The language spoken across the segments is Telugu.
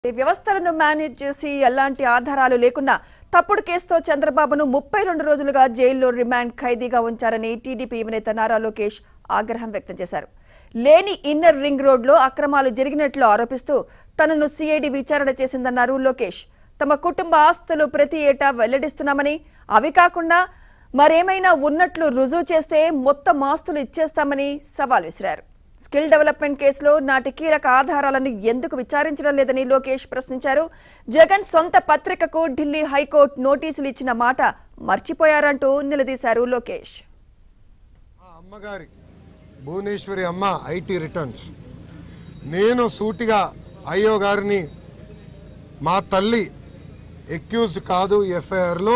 ఈ వ్యవస్థలను మేనేజ్ చేసి ఎలాంటి ఆధారాలు లేకున్నా తప్పుడు కేసుతో చంద్రబాబును ముప్పై రెండు రోజులుగా జైల్లో రిమాండ్ ఖైదీగా ఉంచారని టీడీపీ యువనేత నారా లోకేష్ ఆగ్రహం వ్యక్తం చేశారు లేని ఇన్నర్ రింగ్ రోడ్లో అక్రమాలు జరిగినట్లు ఆరోపిస్తూ తనను సిఐడి విచారణ చేసిందన్నారు లోకేష్ తమ కుటుంబ ఆస్తులు ప్రతి ఏటా వెల్లడిస్తున్నామని అవి కాకుండా మరేమైనా ఉన్నట్లు రుజువు చేస్తే మొత్తం ఆస్తులు ఇచ్చేస్తామని సవాల్ విసిరారు స్కిల్ డెవలప్మెంట్ కేసులో నాటి కీలక ఆధారాలను ఎందుకు విచారించడం లేదని లోకేష్ ప్రశ్నించారు జగన్ సొంత పత్రికకు ఢిల్లీ హైకోర్టు నోటీసులు ఇచ్చిన మాట మర్చిపోయారంటూ నిలదీశారు లోకేష్ మా అమ్మగారి భువనేశ్వరి అమ్మ ఐటీ రిటర్న్స్ నేను సూటిగా అయ్యో గారిని మా తల్లి ఎక్యూజ్డ్ కాదు ఎఫ్ఐఆర్లో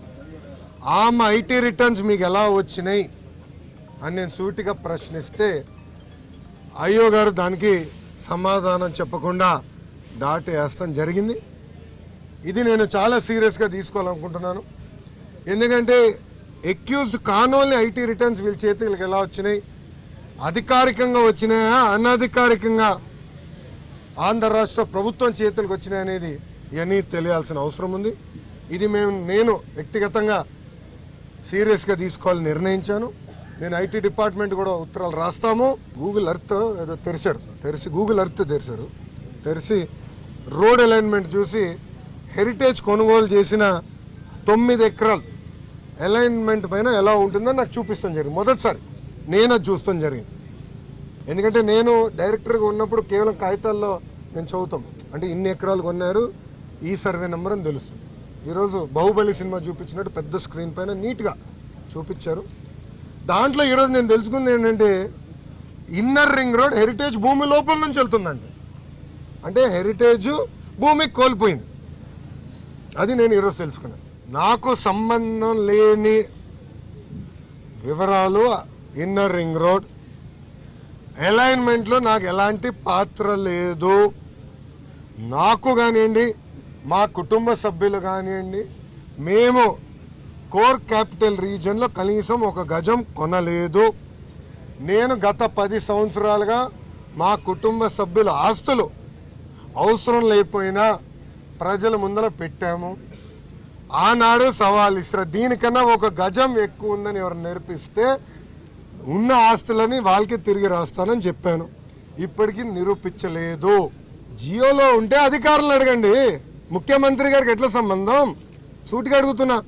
ఆమె ఐటీ రిటర్న్స్ మీకు ఎలా వచ్చినాయి అని నేను సూటిగా ప్రశ్నిస్తే అయ్యో గారు దానికి సమాధానం చెప్పకుండా దాటి వేస్తాం జరిగింది ఇది నేను చాలా సీరియస్గా తీసుకోవాలనుకుంటున్నాను ఎందుకంటే ఎక్యూజ్డ్ కానోల్ని ఐటీ రిటర్న్స్ వీళ్ళ చేతులకు ఎలా వచ్చినాయి అధికారికంగా వచ్చినాయా అనధికారికంగా ఆంధ్ర రాష్ట్ర ప్రభుత్వం చేతులకు వచ్చినాయి అనేది ఇవన్నీ తెలియాల్సిన అవసరం ఉంది ఇది మేము నేను వ్యక్తిగతంగా సీరియస్గా తీసుకోవాలని నిర్ణయించాను నేను ఐటీ డిపార్ట్మెంట్ కూడా ఉత్తరాలు రాస్తాము గూగుల్ ఎర్త్ ఏదో తెరిచారు తెరిచి గూగుల్ ఎర్త్ తెరిచారు తెరిచి రోడ్ అలైన్మెంట్ చూసి హెరిటేజ్ కొనుగోలు చేసిన తొమ్మిది ఎకరాలు అలైన్మెంట్ పైన ఎలా ఉంటుందో నాకు చూపిస్తాం జరిగింది మొదటిసారి నేను అది చూస్తాం జరిగింది ఎందుకంటే నేను డైరెక్టర్గా ఉన్నప్పుడు కేవలం కాగితాల్లో నేను చదువుతాం అంటే ఇన్ని ఎకరాలు కొన్నారు ఈ సర్వే నెంబర్ అని తెలుస్తుంది ఈరోజు బాహుబలి సినిమా చూపించినట్టు పెద్ద స్క్రీన్ పైన నీట్గా చూపించారు దాంట్లో ఈరోజు నేను తెలుసుకుంది ఏంటంటే ఇన్నర్ రింగ్ రోడ్ హెరిటేజ్ భూమి లోపల నుంచి వెళ్తుందండి అంటే హెరిటేజ్ భూమికి కోల్పోయింది అది నేను ఈరోజు తెలుసుకున్నాను నాకు సంబంధం లేని వివరాలు ఇన్నర్ రింగ్ రోడ్ అలైన్మెంట్లో నాకు ఎలాంటి పాత్ర లేదు నాకు కానివ్వండి మా కుటుంబ సభ్యులు కానివ్వండి మేము కోర్ క్యాపిటల్ రీజియన్లో కనీసం ఒక గజం కొనలేదు నేను గత పది సంవత్సరాలుగా మా కుటుంబ సభ్యుల ఆస్తులు అవసరం లేకపోయినా ప్రజల ముందర పెట్టాము ఆనాడు సవాల్ ఇస్రా దీనికన్నా ఒక గజం ఎక్కువ ఉందని ఎవరు నేర్పిస్తే ఉన్న ఆస్తులని వాళ్ళకి తిరిగి రాస్తానని చెప్పాను ఇప్పటికీ నిరూపించలేదు జియోలో ఉంటే అధికారులు అడగండి ముఖ్యమంత్రి గారికి ఎట్లా సంబంధం సూటిగా అడుగుతున్నా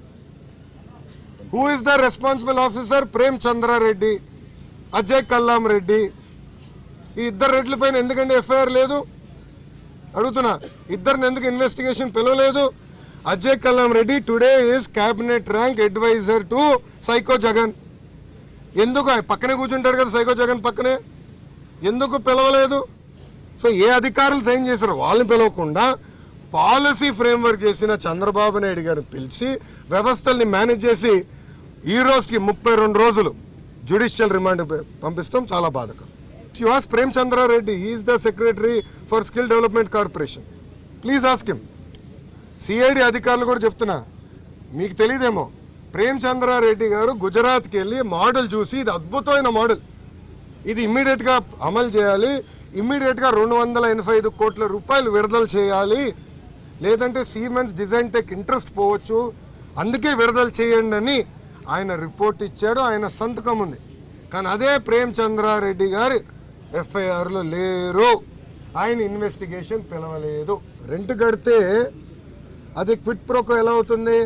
who is the responsible officer Prem Chandrareddy Ajay Kallam Reddy ఈ ఇద్దరు రెడ్ల పైన ఎందుకంటే ఎఫ్ఐఆర్ లేదు అడుగుతున్నా ఇద్దరిని ఎందుకు ఇన్వెస్టిగేషన్ పిలవలేదు Ajay Kallam Reddy today is cabinet rank advisor to psycho Jagan ఎందుకు ఆయన పక్కనే కూర్చుంటాడు కదా సైకో జగన్ పక్కనే ఎందుకు పిలవలేదు సో ఏ అధికారులు సైన్ చేశారు వాళ్ళని పిలవకుండా పాలసీ ఫ్రేమ్వర్క్ చేసిన చంద్రబాబు నాయుడు గారిని పిలిచి వ్యవస్థల్ని మేనేజ్ చేసి ఈ రోజుకి ముప్పై రెండు రోజులు జ్యుడిషియల్ రిమాండ్ పంపిస్తాం చాలా బాధకరం శివాస్ Prem Chandrareddy is the secretary for skill development corporation please ask him CID అధికారులు కూడా చెప్తున్నా మీకు తెలియదేమో ప్రేమ్ చంద్రారెడ్డి గారు గుజరాత్కి వెళ్ళి మోడల్ చూసి ఇది అద్భుతమైన మోడల్ ఇది ఇమ్మీడియట్గా అమలు చేయాలి ఇమ్మీడియట్గా రెండు వందల ఎనభై ఐదు కోట్ల రూపాయలు విడుదల చేయాలి లేదంటే సీమెన్స్ డిజైన్ టెక్ ఇంట్రెస్ట్ పోవచ్చు అందుకే విడుదల చేయండి అని ఆయన రిపోర్ట్ ఇచ్చాడు ఆయన సంతకం ఉంది కానీ అదే ప్రేమ్ చంద్రారెడ్డి గారి ఎఫ్ఐఆర్లో లేరు ఆయన ఇన్వెస్టిగేషన్ పిలవలేదు రెంట్ కడితే అది క్విట్ ప్రోకో ఎలా అవుతుంది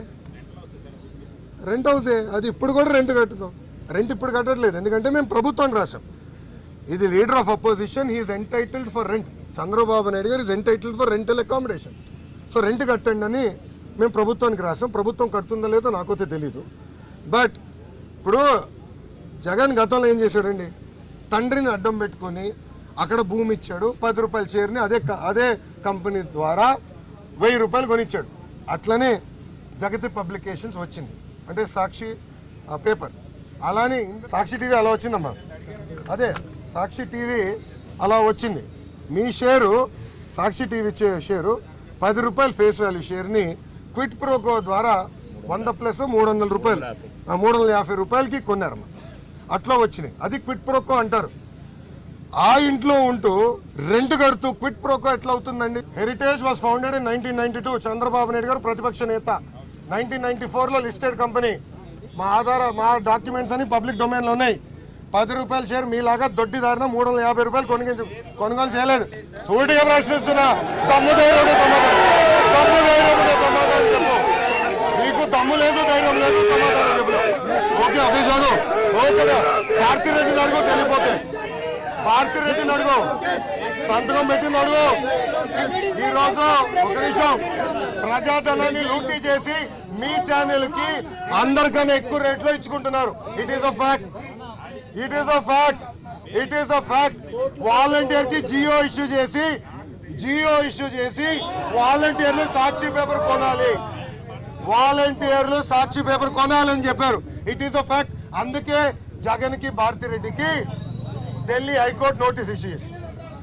రెంట్ హౌసే అది ఇప్పుడు కూడా రెంట్ కట్టుదాం రెంట్ ఇప్పుడు కట్టట్లేదు ఎందుకంటే మేము ప్రభుత్వానికి రాసాం ఇది leader of opposition he is entitled for rent Chandrababu Naidu garu is entitled for rental accommodation so rent కట్టండి అని మేము ప్రభుత్వానికి రాసాం ప్రభుత్వం కడుతుందో లేదో నాకైతే తెలీదు బట్ ఇప్పుడు జగన్ గతంలో ఏం చేశాడండి తండ్రిని అడ్డం పెట్టుకొని అక్కడ భూమి ఇచ్చాడు పది రూపాయల షేర్ని అదే క- అదే కంపెనీ ద్వారా వెయ్యి రూపాయలు కొనిచ్చాడు అట్లనే జగతి పబ్లికేషన్స్ వచ్చింది అంటే సాక్షి ఆ పేపర్ అలానే సాక్షి టీవీ అలా వచ్చిందమ్మా అదే సాక్షి టీవీ అలా వచ్చింది మీ షేరు సాక్షి టీవీ చే- షేరు పది రూపాయలు ఫేస్ వాల్యూ షేర్ని క్విట్ ప్రోకో ద్వారా వంద ప్లస్ మూడు వందల రూపాయలు ఆ, మూడు వందల యాభై రూపాయలకి కొన్నారమ్మా అట్లా వచ్చినాయి అది క్విట్ ప్రోకో అంటారు ఆ ఇంట్లో ఉంటూ రెంట్ కడుతూ క్విట్ ప్రోకో ఎట్లా అవుతుందండి heritage was founded in nineteen ninety two Chandrababu Naidu garu ప్రతిపక్ష నేత నైన్టీన్ నైన్టీ ఫోర్లో లిస్టెడ్ కంపెనీ మా ఆధార మా డాక్యుమెంట్స్ అని పబ్లిక్ డొమైన్లో ఉన్నాయి పది రూపాయల షేర్ మీలాగా దొడ్డిదారిన మూడు వందల యాభై రూపాయలు కొనుగోలు కొనుగోలు చేయలేదు సూటిగా ప్రశ్నిస్తున్నా దమ్ము ధైర్యం సమాధానం దమ్ము ధైర్యం సమాధానం చెప్పు నీకు దమ్ము లేదు ధైర్యం లేదు సమాధానం చెప్పు ఓకే అదే చదువు ఓకేనా భారతిరెడ్డిని అడుగు తెలియపోతే భారతిరెడ్డిని అడుగు సంతకం పెట్టింది అడుగు ఈ రోజు ఒక నిమిషం ప్రజాధనాన్ని లూటీ చేసి మీ ఛానల్ కి అందరికన్నా ఎక్కువ రేట్లో ఇచ్చుకుంటున్నారు it is a fact it is a fact it is a fact volunteer కి జియో ఇష్యూ చేసి జియో ఇష్యూ చేసి వాలంటీర్లు సాక్షి పేపర్ కొనాలి వాలంటీర్లు సాక్షి పేపర్ కొనాలని చెప్పారు ఇట్ ఈస్ అ ఫ్యాక్ట్ అందుకే జగన్ కి భారతిరెడ్డికి ఢిల్లీ హైకోర్టు నోటీస్ ఇష్యూ చేసింది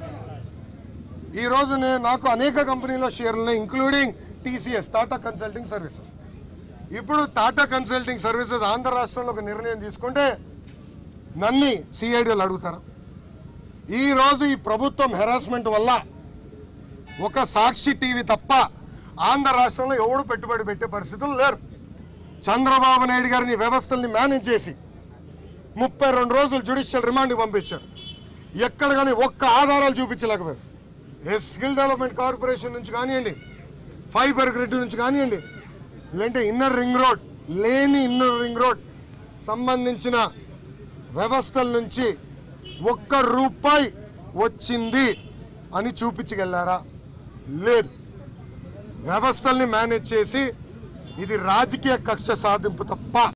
ఈ రోజు నేను నాకు అనేక కంపెనీలో షేర్లు ఉన్నాయి including TCS Tata consulting services ఇప్పుడు టాటా కన్సల్టింగ్ సర్వీసెస్ ఆంధ్ర రాష్ట్రంలో ఒక నిర్ణయం తీసుకుంటే నన్ని సిఐడిలు అడుగుతారా ఈ రోజు ఈ ప్రభుత్వం హెరాస్మెంట్ వల్ల ఒక సాక్షి టీవీ తప్ప ఆంధ్ర రాష్ట్రంలో ఎవడు పెట్టుబడి పెట్టే పరిస్థితులు లేరు చంద్రబాబు నాయుడు గారిని వ్యవస్థల్ని మేనేజ్ చేసి ముప్పై రెండు రోజులు జ్యుడిషియల్ రిమాండ్కి పంపించారు ఎక్కడ కానీ ఒక్క ఆధారాలు చూపించలేకపోయారు ఏ స్కిల్ డెవలప్మెంట్ కార్పొరేషన్ నుంచి కానివ్వండి ఫైబర్ గ్రిడ్ నుంచి కానివ్వండి లేదంటే ఇన్నర్ రింగ్ రోడ్ లేని ఇన్నర్ రింగ్ రోడ్ సంబంధించిన వ్యవస్థల నుంచి ఒక్క రూపాయి వచ్చింది అని చూపించగలరా లేదు వ్యవస్థల్ని మేనేజ్ చేసి ఇది రాజకీయ కక్ష సాధింపు తప్ప